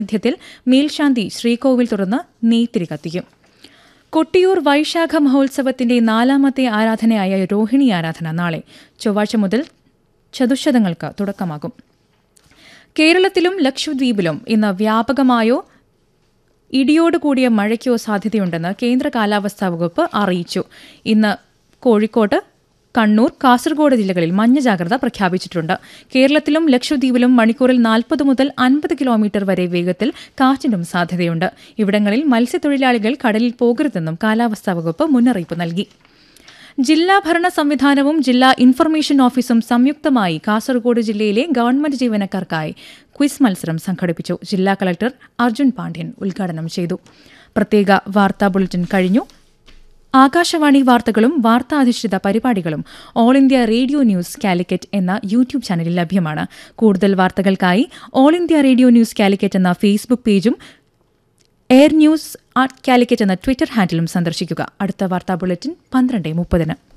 സാന്നിധ്യത്തിൽ മേൽശാന്തി ശ്രീകോവിൽ തുറന്ന് നെയ്ത്തിരി കത്തിക്കും കൊട്ടിയൂർ വൈശാഖ മഹോത്സവത്തിന്റെ നാലാമത്തെ ആരാധനയായ രോഹിണി ആരാധന നാളെ ചൊവ്വാഴ്ച മുതൽ ചതുശതങ്ങൾക്ക് തുടക്കമാകും കേരളത്തിലും ലക്ഷദ്വീപിലും ഇന്ന് വ്യാപകമായോ ഇടിയോടുകൂടിയ മഴയ്ക്കോ സാധ്യതയുണ്ടെന്ന് കേന്ദ്ര കാലാവസ്ഥാ വകുപ്പ് അറിയിച്ചു ഇന്ന് കോഴിക്കോട് കണ്ണൂർ കാസർഗോഡ് ജില്ലകളിൽ മഞ്ഞ ജാഗ്രത പ്രഖ്യാപിച്ചിട്ടുണ്ട് കേരളത്തിലും ലക്ഷദ്വീപിലും മണിക്കൂറിൽ നാൽപ്പത് മുതൽ അൻപത് കിലോമീറ്റർ വരെ വേഗത്തിൽ കാറ്റിനും സാധ്യതയുണ്ട് ഇവിടങ്ങളിൽ മത്സ്യത്തൊഴിലാളികൾ കടലിൽ പോകരുതെന്നും കാലാവസ്ഥാ വകുപ്പ് മുന്നറിയിപ്പ് നൽകി ജില്ലാ ഭരണ സംവിധാനവും ജില്ലാ ഇൻഫർമേഷൻ ഓഫീസും സംയുക്തമായി കാസർഗോഡ് ജില്ലയിലെ ഗവൺമെന്റ് ജീവനക്കാർക്കായി ക്വിസ് മത്സരം സംഘടിപ്പിച്ചു ജില്ലാ കളക്ടർ അർജുൻ പാണ്ഡ്യൻ ഉദ്ഘാടനം ചെയ്തു പ്രത്യേക വാർത്താ ബുള്ളറ്റിൻ കഴിഞ്ഞു ആകാശവാണി വാർത്തകളും വാർത്താധിഷ്ഠിത പരിപാടികളും All India Radio News Calicut എന്ന യൂട്യൂബ് ചാനലിൽ ലഭ്യമാണ് കൂടുതൽ വാർത്തകൾക്കായി All India Radio News Calicut എന്ന ഫേസ്ബുക്ക് പേജും എയർ ന്യൂസ് അറ്റ് കാലിക്കറ്റ് എന്ന ട്വിറ്റർ ഹാൻഡിലും സന്ദർശിക്കുക അടുത്ത വാർത്താ ബുള്ളറ്റിൻ പന്ത്രണ്ട് മുപ്പതിന്